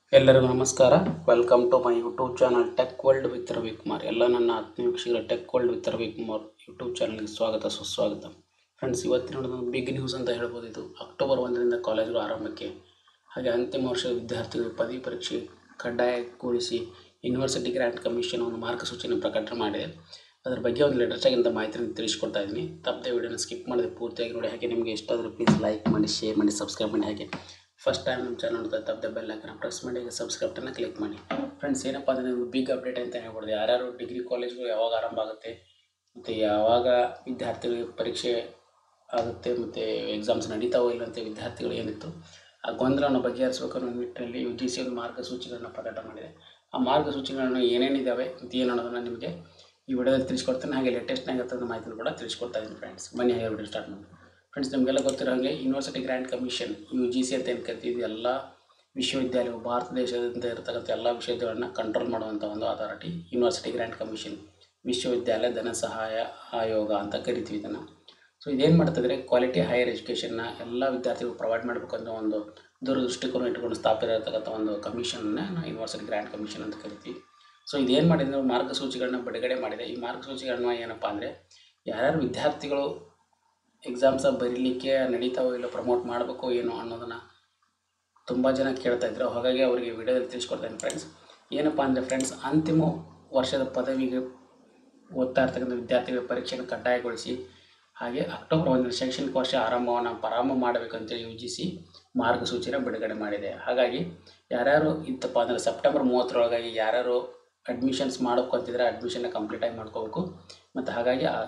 ಎಲ್ಲರಿಗೂ ನಮಸ್ಕಾರ welcome to my YouTube channel tech world with Ravikumar ಎಲ್ಲ ನನ್ನ ಆತ್ಮೀಯ ವೀಕ್ಷಕರ tech world with Ravikumar YouTube ಚಾನಲ್ಗೆ ಸ್ವಾಗತ ಸುಸ್ವಾಗತ ಫ್ರೆಂಡ್ಸ್ ಇವತ್ತಿನ ಒಂದು ಬಿಗ್ ನ್ಯೂಸ್ ಅಂತ ಹೇಳ್ಬೋದು ಇದು ಅಕ್ಟೋಬರ್ ಒಂದರಿಂದ ಕಾಲೇಜುಗಳು ಆರಂಭಕ್ಕೆ ಹಾಗೆ ಅಂತಿಮ ವರ್ಷದ ವಿದ್ಯಾರ್ಥಿಗಳು ಪದವಿ ಪರೀಕ್ಷೆ ಕಡ್ಡಾಯಗೊಳಿಸಿ ಯೂನಿವರ್ಸಿಟಿ ಗ್ರ್ಯಾಂಟ್ ಕಮಿಷನ್ ಒಂದು ಮಾರ್ಗಸೂಚಿಯನ್ನು ಪ್ರಕಟಣೆ ಮಾಡಿದೆ ಅದರ ಬಗ್ಗೆ ಒಂದು ಲೆಟರ್ ಆಗಿಂತ ಮಾಹಿತಿಯನ್ನು ತಿಳಿಸ್ಕೊಡ್ತಾ ಇದ್ದೀನಿ ತಪ್ಪದೆ ವಿಡಿಯೋನ ಸ್ಕಿಪ್ ಮಾಡಿದೆ ಪೂರ್ತಿಯಾಗಿ ನೋಡಿ ಹಾಗೆ ನಿಮಗೆ ಇಷ್ಟ ಆದರೆ ಪ್ಲೀಸ್ ಲೈಕ್ ಮಾಡಿ ಶೇರ್ ಮಾಡಿ ಸಬ್ಸ್ಕ್ರೈಬ್ ಮಾಡಿ ಹಾಗೆ ಫಸ್ಟ್ ಟೈಮ್ ನಮ್ಮ ಚಾನಲ್ ನೋಡ್ತಾ ತಪ್ಪದೆ ಬೆಲ್ ಹಾಕೋಣ ಪ್ರೆಸ್ ಮಾಡಿ ಈಗ ಸಬ್ಸ್ಕ್ರೈಬ್ ಬಟನ್ನ ಕ್ಲಿಕ್ ಮಾಡಿ ಫ್ರೆಂಡ್ಸ್ ಏನಪ್ಪ ಅಂದರೆ ಒಂದು ಬಿಗ್ ಅಪ್ಡೇಟ್ ಅಂತ ಹೇಳ್ಬೋದು ಯಾರ್ಯಾರು ಡಿಗ್ರಿ ಕಾಲೇಜ್ಗಳು ಯಾವಾಗ ಆರಂಭ ಆಗುತ್ತೆ ಮತ್ತು ಯಾವಾಗ ವಿದ್ಯಾರ್ಥಿಗಳಿಗೆ ಪರೀಕ್ಷೆ ಆಗುತ್ತೆ ಮತ್ತು ಎಕ್ಸಾಮ್ಸ್ ನಡೀತಾವೋ ಇಲ್ಲ ಅಂತ ವಿದ್ಯಾರ್ಥಿಗಳು ಏನಿತ್ತು ಆ ಗೊಂದಲವನ್ನು ಬಗೆಹರಿಸಬೇಕು ಅನ್ನೋ ನಿಟ್ಟಿನಲ್ಲಿ ಯು ಜಿ ಸಿ ಒಂದು ಮಾರ್ಗಸೂಚಿಗಳನ್ನು ಪ್ರಕಟ ಮಾಡಿದೆ ಆ ಮಾರ್ಗಸೂಚಿಗಳನ್ನು ಏನೇನಿದ್ದಾವೆ ಅಂತ ಏನು ಅನ್ನೋದನ್ನು ನಿಮಗೆ ಈ ವಿಡಿಯೋದಲ್ಲಿ ತಿಳಿಸ್ಕೊಡ್ತೇನೆ ಹಾಗೆ ಲೇಟೆಸ್ಟ್ನಾಗ ತಂದ ಮಾಹಿತಿನ ಕೂಡ ತಿಳಿಸ್ಕೊಡ್ತಾ ಇದ್ದೀನಿ ಫ್ರೆಂಡ್ಸ್ ಬನ್ನಿ ಹಾಗೆ ವಿಡಿಯೋ ಸ್ಟಾರ್ಟ್ ಮಾಡಿ ಫ್ರೆಂಡ್ಸ್ ನಿಮಗೆಲ್ಲ ಗೊತ್ತಿರೋ ಹಾಗೆ university grants commission U G C ಅಂತ ಏನು ಕರಿತೀವಿ ಎಲ್ಲ ವಿಶ್ವವಿದ್ಯಾಲಯಗಳು ಭಾರತ ದೇಶದಿಂದ ಇರತಕ್ಕಂಥ ಎಲ್ಲ ವಿಶ್ವವಿದ್ಯಾಲಯಗಳನ್ನ ಕಂಟ್ರೋಲ್ ಮಾಡುವಂಥ ಒಂದು ಅಥಾರಿಟಿ ಯೂನಿವರ್ಸಿಟಿ ಗ್ರ್ಯಾಂಟ್ ಕಮಿಷನ್ ವಿಶ್ವವಿದ್ಯಾಲಯ ಧನ ಸಹಾಯ ಆಯೋಗ ಅಂತ ಕರಿತೀವಿ ಇದನ್ನು ಸೊ ಇದೇನು ಮಾಡ್ತಂದರೆ ಕ್ವಾಲಿಟಿ ಹೈಯರ್ ಎಜುಕೇಷನ್ನ ಎಲ್ಲ ವಿದ್ಯಾರ್ಥಿಗಳು ಪ್ರೊವೈಡ್ ಮಾಡಬೇಕಂತ ಒಂದು ದೂರದೃಷ್ಟಿಕೋನ ಇಟ್ಕೊಂಡು ಸ್ಥಾಪಿತ ಇರತಕ್ಕಂಥ ಒಂದು ಕಮಿಷನ್ನ ನಾವು ಯೂನಿವರ್ಸಿಟಿ ಗ್ರ್ಯಾಂಟ್ ಕಮಿಷನ್ ಅಂತ ಕರಿತೀವಿ ಸೊ ಇದೇನು ಮಾಡಿದೆ ಅಂದ್ರೆ ಮಾರ್ಗಸೂಚಿಗಳನ್ನ ಬಿಡುಗಡೆ ಮಾಡಿದೆ ಈ ಮಾರ್ಗಸೂಚಿಗಳನ್ನ ಏನಪ್ಪ ಅಂದರೆ ಯಾರ್ಯಾರು ವಿದ್ಯಾರ್ಥಿಗಳು ಎಕ್ಸಾಮ್ಸ ಬರೀಲಿಕ್ಕೆ ನಡೀತಾವೋ ಇಲ್ಲ ಪ್ರಮೋಟ್ ಮಾಡಬೇಕು ಏನು ಅನ್ನೋದನ್ನು ತುಂಬ ಜನ ಕೇಳ್ತಾ ಇದ್ರು ಹಾಗಾಗಿ ಅವರಿಗೆ ವಿಡಿಯೋದಲ್ಲಿ ತಿಳಿಸ್ಕೊಡ್ತೇನೆ ಫ್ರೆಂಡ್ಸ್ ಏನಪ್ಪ ಅಂದರೆ ಫ್ರೆಂಡ್ಸ್ ಅಂತಿಮ ವರ್ಷದ ಪದವಿಗೆ ಓದ್ತಾ ಇರ್ತಕ್ಕಂಥ ವಿದ್ಯಾರ್ಥಿಗಳ ಪರೀಕ್ಷೆಯನ್ನು ಕಡ್ಡಾಯಗೊಳಿಸಿ ಹಾಗೆ ಅಕ್ಟೋಬರ್ ಒಂದನೇ ಶೈಕ್ಷಣಿಕ ವರ್ಷ ಆರಂಭವನ್ನು ಪ್ರಾರಂಭ ಮಾಡಬೇಕಂತೇಳಿ ಯು ಜಿ ಸಿ ಮಾರ್ಗಸೂಚಿನ ಬಿಡುಗಡೆ ಮಾಡಿದೆ ಹಾಗಾಗಿ ಯಾರ್ಯಾರು ಇತ್ತಪ್ಪ ಅಂದರೆ ಸೆಪ್ಟೆಂಬರ್ ಮೂವತ್ತರೊಳಗಾಗಿ ಯಾರ್ಯಾರು ಅಡ್ಮಿಷನ್ಸ್ ಮಾಡ್ಕೊಂತಿದ್ರೆ ಅಡ್ಮಿಷನ್ನ ಕಂಪ್ಲೀಟಾಗಿ ಮಾಡ್ಕೋಬೇಕು ಮತ್ತು ಹಾಗಾಗಿ ಆ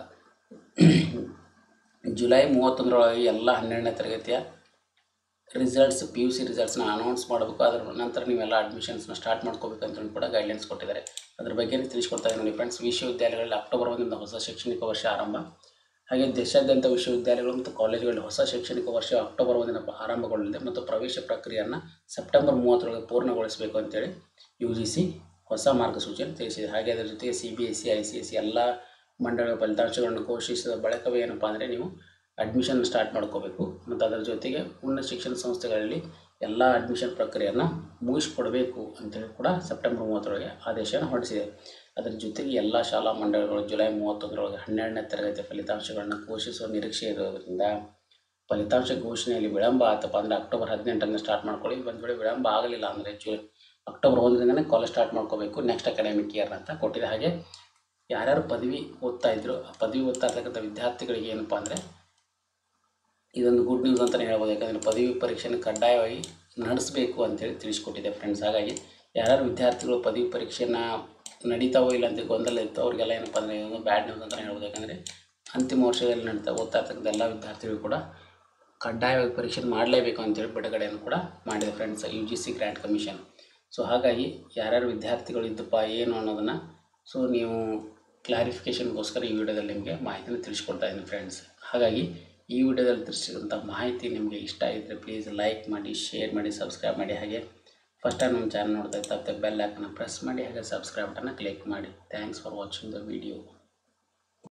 ಜುಲೈ ಮೂವತ್ತೊಂದರೊಳಗೆ ಎಲ್ಲ ಹನ್ನೆರಡನೇ ತರಗತಿಯ ರಿಸಲ್ಟ್ಸ್ ಪಿ ಯು ಸಿ ರಿಸಲ್ಟ್ಸ್ನ ಅನೌನ್ಸ್ ಮಾಡಬೇಕು ಅದರ ನಂತರ ನೀವೆಲ್ಲ ಅಡ್ಮಿಷನ್ಸ್ನ ಸ್ಟಾರ್ಟ್ ಮಾಡ್ಕೋಬೇಕು ಅಂತೇಳಿ ಕೂಡ ಗೈಡ್ಲೈನ್ಸ್ ಕೊಟ್ಟಿದ್ದಾರೆ ಅದ್ರ ಬಗ್ಗೆ ತಿಳಿಸ್ಕೊಡ್ತಾ ಇದ್ದೀನಿ ನೋಡಿ ಫ್ರೆಂಡ್ಸ್ ವಿಶ್ವವಿದ್ಯಾಲಯಗಳಲ್ಲಿ ಅಕ್ಟೋಬರ್ ಒಂದರಿಂದ ಹೊಸ ಶೈಕ್ಷಣಿಕ ವರ್ಷ ಆರಂಭ ಹಾಗೆ ದೇಶಾದ್ಯಂತ ವಿಶ್ವವಿದ್ಯಾಲಯಗಳು ಮತ್ತು ಕಾಲೇಜುಗಳಲ್ಲಿ ಹೊಸ ಶೈಕ್ಷಣಿಕ ವರ್ಷ ಅಕ್ಟೋಬರ್ ಒಂದಿನ ಆರಂಭಗೊಳ್ಳಲಿದೆ ಮತ್ತು ಪ್ರವೇಶ ಪ್ರಕ್ರಿಯೆಯನ್ನು ಸೆಪ್ಟೆಂಬರ್ ಮೂವತ್ತರೊಳಗೆ ಪೂರ್ಣಗೊಳಿಸಬೇಕು ಅಂತೇಳಿ ಯು ಜಿ ಸಿ ಹೊಸ ಮಾರ್ಗಸೂಚಿಯನ್ನು ತಿಳಿಸಿದೆ ಹಾಗೆ ಅದರ ಜೊತೆಗೆ C B S C I C S C ಎಲ್ಲ ಮಂಡಳಿಗಳ ಫಲಿತಾಂಶಗಳನ್ನು ಘೋಷಿಸಿದ ಬಳಿಕವೇ ಏನಪ್ಪ ಅಂದರೆ ನೀವು ಅಡ್ಮಿಷನ್ ಸ್ಟಾರ್ಟ್ ಮಾಡ್ಕೋಬೇಕು ಮತ್ತು ಅದರ ಜೊತೆಗೆ ಉನ್ನತ ಶಿಕ್ಷಣ ಸಂಸ್ಥೆಗಳಲ್ಲಿ ಎಲ್ಲ ಅಡ್ಮಿಷನ್ ಪ್ರಕ್ರಿಯೆಯನ್ನು ಮುಗಿಸ್ಕೊಡ್ಬೇಕು ಅಂತೇಳಿ ಕೂಡ ಸೆಪ್ಟೆಂಬರ್ ಮೂವತ್ತರೊಳಗೆ ಆದೇಶವನ್ನು ಹೊರಡಿಸಿದೆ ಅದರ ಜೊತೆಗೆ ಎಲ್ಲ ಶಾಲಾ ಮಂಡಳಿಗಳು ಜುಲೈ ಮೂವತ್ತೊಂದರೊಳಗೆ ಹನ್ನೆರಡನೇ ತರಗತಿ ಫಲಿತಾಂಶಗಳನ್ನು ಘೋಷಿಸುವ ನಿರೀಕ್ಷೆ ಇರೋದರಿಂದ ಫಲಿತಾಂಶ ಘೋಷಣೆಯಲ್ಲಿ ವಿಳಂಬ ಆತಪ್ಪ ಅಂದರೆ ಅಕ್ಟೋಬರ್ ಹದಿನೆಂಟರಿಂದ ಸ್ಟಾರ್ಟ್ ಮಾಡ್ಕೊಳ್ಳಿ ಒಂದು ವೇಳೆ ವಿಳಂಬ ಆಗಲಿಲ್ಲ ಅಂದರೆ ಜು ಅಕ್ಟೋಬರ್ ಒಂದರಿಂದನೇ ಕಾಲೇಜ್ ಸ್ಟಾರ್ಟ್ ಮಾಡ್ಕೋಬೇಕು ನೆಕ್ಸ್ಟ್ ಅಕಾಡೆಮಿಕ್ ಇಯರ್ ಅಂತ ಕೊಟ್ಟಿದೆ ಹಾಗೆ ಯಾರ್ಯಾರು ಪದವಿ ಓದ್ತಾ ಇದ್ರು ಆ ಪದವಿ ಓದ್ತಾ ಇರ್ತಕ್ಕಂಥ ವಿದ್ಯಾರ್ಥಿಗಳಿಗೆ ಏನಪ್ಪ ಅಂದರೆ ಇದೊಂದು ಗುಡ್ ನ್ಯೂಸ್ ಅಂತಲೇ ಹೇಳ್ಬೋದು ಯಾಕಂದರೆ ಪದವಿ ಪರೀಕ್ಷೆಯನ್ನು ಕಡ್ಡಾಯವಾಗಿ ನಡೆಸಬೇಕು ಅಂತೇಳಿ ತಿಳಿಸ್ಕೊಟ್ಟಿದೆ ಫ್ರೆಂಡ್ಸ್ ಹಾಗಾಗಿ ಯಾರ್ಯಾರು ವಿದ್ಯಾರ್ಥಿಗಳು ಪದವಿ ಪರೀಕ್ಷೆನ ನಡೀತಾವೋ ಇಲ್ಲ ಅಂತ ಗೊಂದಲ ಇತ್ತು ಅವ್ರಿಗೆಲ್ಲ ಏನಪ್ಪ ಅಂದರೆ ಇದೊಂದು ಬ್ಯಾಡ್ ನ್ಯೂಸ್ ಅಂತಲೇ ಹೇಳ್ಬೋದು ಯಾಕಂದರೆ ಅಂತಿಮ ವರ್ಷದಲ್ಲಿ ನಡೀತಾ ಓದ್ತಾ ಇರ್ತಕ್ಕಂಥ ಎಲ್ಲ ವಿದ್ಯಾರ್ಥಿಗಳು ಕೂಡ ಕಡ್ಡಾಯವಾಗಿ ಪರೀಕ್ಷೆ ಮಾಡಲೇಬೇಕು ಅಂತೇಳಿ ಬಿಡುಗಡೆಯನ್ನು ಕೂಡ ಮಾಡಿದೆ friends U G C grant commission so ಹಾಗಾಗಿ ಯಾರ್ಯಾರು ವಿದ್ಯಾರ್ಥಿಗಳು ಇದ್ದಪ್ಪ ಏನು ಅನ್ನೋದನ್ನು ಸೊ ನೀವು ಕ್ಲಾರಿಫಿಕೇಷನ್ಗೋಸ್ಕರ ಈ ವಿಡಿಯೋದಲ್ಲಿ ನಿಮಗೆ ಮಾಹಿತಿನ ತಿಳಿಸ್ಕೊಡ್ತಾ ಇದ್ದೀನಿ ಫ್ರೆಂಡ್ಸ್ ಹಾಗಾಗಿ ಈ ವಿಡಿಯೋದಲ್ಲಿ ತಿಳಿಸಿದಂಥ ಮಾಹಿತಿ ನಿಮಗೆ ಇಷ್ಟ ಆಗಿದ್ದರೆ ಪ್ಲೀಸ್ ಲೈಕ್ ಮಾಡಿ ಶೇರ್ ಮಾಡಿ ಸಬ್ಸ್ಕ್ರೈಬ್ ಮಾಡಿ ಹಾಗೆ ಫಸ್ಟ್ ಟೈಮ್ ನಮ್ಮ ಚಾನಲ್ ನೋಡ್ತಾ ಇದ್ದ ಬೆಲ್ ಐಕನ್ನ ಪ್ರೆಸ್ ಮಾಡಿ ಹಾಗೆ ಸಬ್ಸ್ಕ್ರೈಬ್ ಬಟನ್ನ ಕ್ಲಿಕ್ ಮಾಡಿ thanks for watching the video